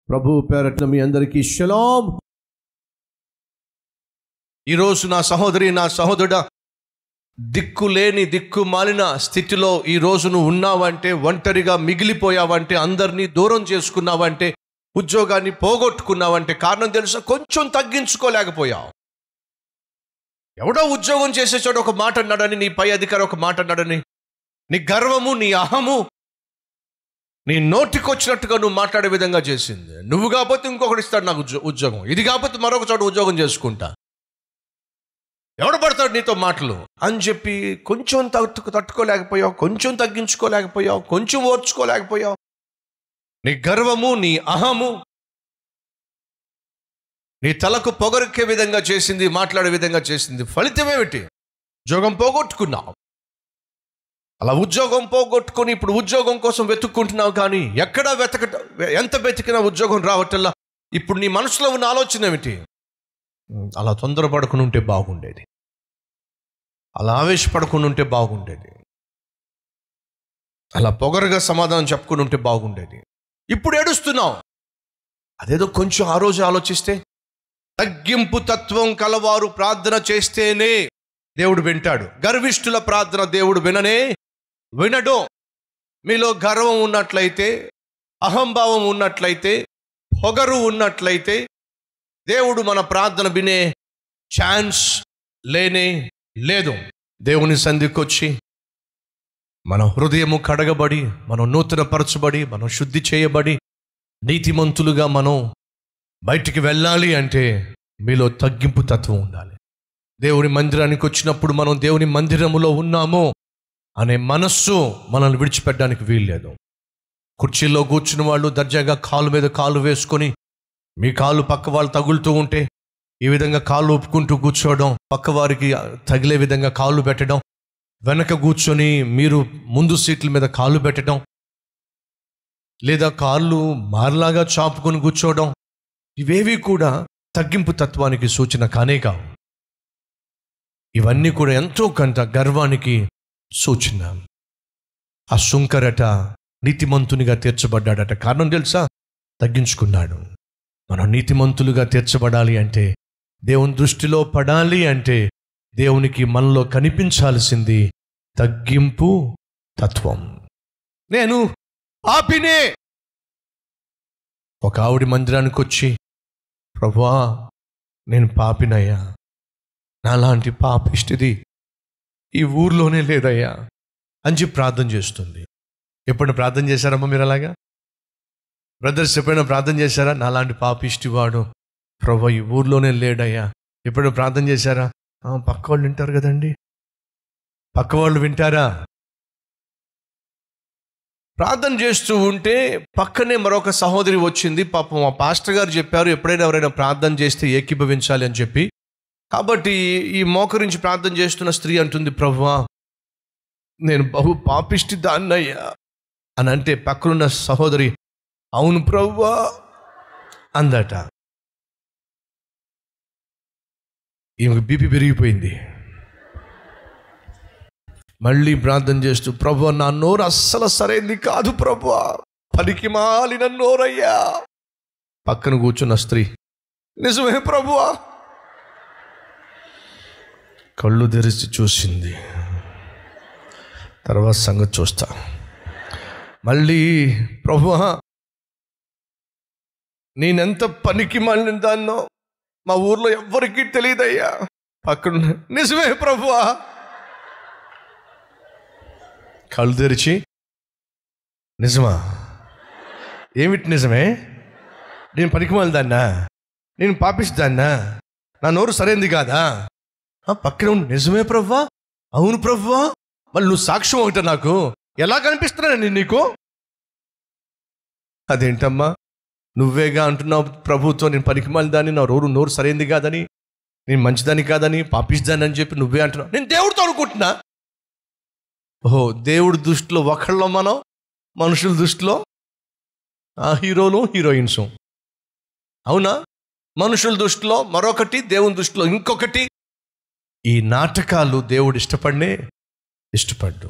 ప్రభు పేరట్న మీ అందరికీ షలాం ఈరోజు నా సహోదరి నా సహోదరుడ దిక్కు లేని దిక్కు మాలిన స్థితిలో ఈ రోజు నువ్వు ఉన్నావంటే ఒంటరిగా మిగిలిపోయావంటే అందరినీ దూరం చేసుకున్నావంటే ఉద్యోగాన్ని పోగొట్టుకున్నావంటే కారణం తెలుసా కొంచెం తగ్గించుకోలేకపోయావు ఎవడో ఉద్యోగం చేసే చోట ఒక మాట అన్నాడని నీ పై అధికారి ఒక మాట అన్నాడని నీ గర్వము నీ అహము నీ నోటికొచ్చినట్టుగా నువ్వు మాట్లాడే విధంగా చేసింది నువ్వు కాకపోతే ఇంకొకటి ఇస్తాడు నాకు ఉద్యో- ఉద్యోగం ఇది కాకపోతే మరొక చోట ఉద్యోగం చేసుకుంటా ఎవడు పడతాడు నీతో మాటలు అని చెప్పి కొంచెం తట్టు తట్టుకోలేకపోయావు కొంచెం తగ్గించుకోలేకపోయావు కొంచెం ఓర్చుకోలేకపోయావు నీ గర్వము నీ అహము నీ తలకు పొగరికే విధంగా చేసింది మాట్లాడే విధంగా చేసింది ఫలితం ఏమిటి ఉద్యోగం పోగొట్టుకున్నావు అలా ఉద్యోగం పోగొట్టుకొని ఇప్పుడు ఉద్యోగం కోసం వెతుక్కుంటున్నావు కానీ ఎక్కడా వెతకట ఎంత వెతికినా ఉద్యోగం రావటల్లా ఇప్పుడు నీ మనసులో ఉన్న ఆలోచన ఏమిటి అలా తొందరపడకుండా ఉంటే బాగుండేది అలా ఆవేశపడకుండా ఉంటే బాగుండేది అలా పొగరుగా సమాధానం చెప్పుకుని ఉంటే బాగుండేది ఇప్పుడు ఏడుస్తున్నావు అదేదో కొంచెం ఆ రోజు ఆలోచిస్తే తగ్గింపు తత్వం కలవారు ప్రార్థన చేస్తేనే దేవుడు వింటాడు గర్విష్ఠుల ప్రార్థన దేవుడు విననే వినడు మీలో గర్వం ఉన్నట్లయితే అహంభావం ఉన్నట్లయితే పొగరు ఉన్నట్లయితే దేవుడు మన ప్రార్థన వినే ఛాన్స్ లేనే లేదు దేవుని సంధికొచ్చి మన హృదయము కడగబడి మనం నూతనపరచబడి మనం శుద్ధి చేయబడి నీతిమంతులుగా మనం బయటికి వెళ్ళాలి అంటే మీలో తగ్గింపు తత్వం ఉండాలి దేవుని మందిరానికి వచ్చినప్పుడు మనం దేవుని మందిరములో ఉన్నాము అనే మనస్సు మనల్ని విడిచిపెట్టడానికి వీల్లేదు కుర్చీలో కూర్చున్న వాళ్ళు దర్జాగా కాలు మీద కాలు వేసుకొని మీ కాలు పక్క వాళ్ళు తగులుతూ ఉంటే ఈ విధంగా కాళ్ళు ఒప్పుకుంటూ కూర్చోవడం పక్క వారికి తగిలే విధంగా కాళ్ళు పెట్టడం వెనక కూర్చొని మీరు ముందు సీట్ల మీద కాళ్ళు పెట్టడం లేదా కాళ్ళు మారలాగా చాపుకొని కూర్చోవడం ఇవేవి కూడా తగ్గింపు తత్వానికి సూచన కానే కావు ఇవన్నీ కూడా ఎంతో కొంత గర్వానికి సూచన ఆ శుంకరట నీతిమంతునిగా తీర్చబడ్డాడట కారణం తెలుసా తగ్గించుకున్నాడు మనం నీతిమంతులుగా తీర్చబడాలి అంటే దేవుని దృష్టిలో పడాలి అంటే దేవునికి మనలో కనిపించాల్సింది తగ్గింపు తత్వం నేను ఆపినే ఒక ఆవిడ మందిరానికి వచ్చి ప్రభువా నేను పాపినయ్యా నాలాంటి పాపిష్టిది ఈ ఊర్లోనే లేదయ్యా అని చెప్పి ప్రార్థన చేస్తుంది ఎప్పుడు ప్రార్థన చేశారమ్మా మీరు అలాగా బ్రదర్స్ ఎప్పుడైనా ప్రార్థన చేశారా నాలాంటి పాపిష్టివాడు ప్రభు ఈ ఊర్లోనే లేడయ్యా ఎప్పుడైనా ప్రార్థన చేశారా "ఆ, పక్క వాళ్ళు వింటారు కదండి పక్క వాళ్ళు వింటారా ప్రార్థన చేస్తూ ఉంటే పక్కనే మరొక సహోదరి వచ్చింది పాపం మా పాస్టర్ గారు చెప్పారు ఎప్పుడైనా ఎవరైనా ప్రార్థన చేస్తే ఏకీభవించాలి అని చెప్పి కాబట్టి ఈ మోకరించి ప్రార్థన చేస్తున్న స్త్రీ అంటుంది ప్రభువా నేను బహు పాపిష్టి దాన్నయ్యా అని అంటే పక్కనున్న సహోదరి అవును ప్రభువా అందట ఈమెకు బీపీ పెరిగిపోయింది మళ్ళీ ప్రార్థన చేస్తూ ప్రభు నా నోరు అస్సలు సరైంది కాదు ప్రభు పనికి మాలిన నోరయ్యా పక్కన కూర్చున్న స్త్రీ నిజమే ప్రభువా కళ్ళు తెరిచి చూసింది తర్వాత సంగతి చూస్తా మళ్ళీ ప్రభువా నేనెంత పనికి మాలిన దాన్నో మా ఊర్లో ఎవ్వరికీ తెలియదయ్యా పక్కన నిజమే ప్రభువా కళ్ళు తెరిచి నిజమా ఏమిటి నిజమే నేను పనికిమాలి దాన్నా నేను పాపిస్తాన్నా నా నోరు సరైంది కాదా ఆ, పక్కన ఉండి నిజమే ప్రవ్వా అవును ప్రవ్వా మళ్ళీ నువ్వు సాక్ష్యం ఒకట నాకు ఎలా కనిపిస్తున్నా నేను నీకు అదేంటమ్మా నువ్వేగా అంటున్నావు ప్రభుతో నేను పనికిమాలి దాన్ని నా నోరు నోరు సరైంది కాదని నేను మంచిదాన్ని కాదని పాపిస్తానని అని చెప్పి నువ్వే అంటున్నావు నేను దేవుడితో అనుకుంటున్నా ఓహో దేవుడి దృష్టిలో ఒకళ్ళం మనం మనుషుల దృష్టిలో ఆ హీరోలు హీరోయిన్స్ అవునా మనుషుల దృష్టిలో మరొకటి దేవుని దృష్టిలో ఇంకొకటి ఈ నాటకాలు దేవుడు ఇష్టపడినే ఇష్టపడ్డు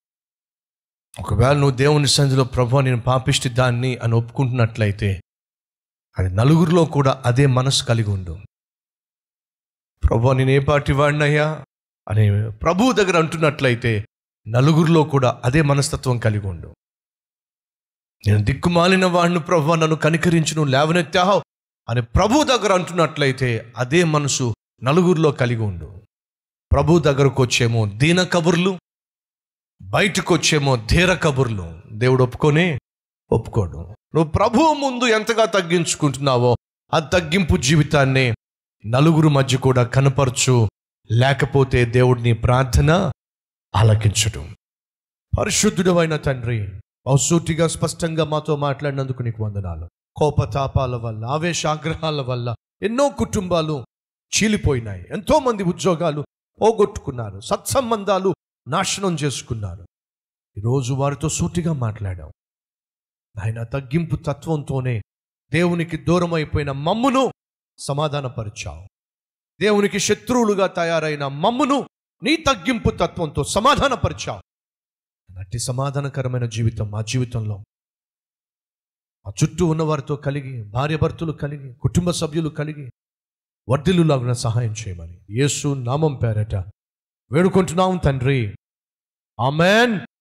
ఒకవేళ నువ్వు దేవుని సంధిలో ప్రభు నేను పాపిష్టి దాన్ని అని ఒప్పుకుంటున్నట్లయితే అది నలుగురిలో కూడా అదే మనసు కలిగి ఉండు ప్రభు నేను ఏ పార్టీ వాడినయ్యా అని ప్రభు దగ్గర అంటున్నట్లయితే నలుగురిలో కూడా అదే మనస్తత్వం కలిగి ఉండు నేను దిక్కుమాలిన వాడిని ప్రభు నన్ను కనికరించును లేవనెత్తావు అని ప్రభు దగ్గర అంటున్నట్లయితే అదే మనసు నలుగురిలో కలిగి ఉండు ప్రభు దగ్గరకు వచ్చేమో దీన కబుర్లు బయటకు వచ్చేమో ధీర కబుర్లు దేవుడు ఒప్పుకొని ఒప్పుకోడు నువ్వు ప్రభువు ముందు ఎంతగా తగ్గించుకుంటున్నావో ఆ తగ్గింపు జీవితాన్ని నలుగురు మధ్య కూడా కనపరచు లేకపోతే దేవుడిని ప్రార్థన ఆలకించడం పరిశుద్ధుడమైన తండ్రి ఔసూటిగా స్పష్టంగా మాతో మాట్లాడినందుకు నీకు వందనాలు కోపతాపాల వల్ల ఆవేశాగ్రహాల వల్ల ఎన్నో కుటుంబాలు చీలిపోయినాయి ఎంతో మంది ఉద్యోగాలు పోగొట్టుకున్నారు సత్సంబంధాలు నాశనం చేసుకున్నారు ఈరోజు వారితో సూటిగా మాట్లాడాం ఆయన తగ్గింపు తత్వంతోనే దేవునికి దూరం అయిపోయిన మమ్మును సమాధానపరిచావు దేవునికి శత్రువులుగా తయారైన మమ్మును నీ తగ్గింపు తత్వంతో సమాధానపరిచావు అట్టి సమాధానకరమైన జీవితం మా జీవితంలో మా చుట్టూ ఉన్న వారితో కలిగి భార్య భర్తలు కలిగి కుటుంబ సభ్యులు కలిగి వర్ధిల్లులాగున సహాయం చేయమని యేసు నామం పేరట వేడుకుంటున్నాం తండ్రి ఆమెన్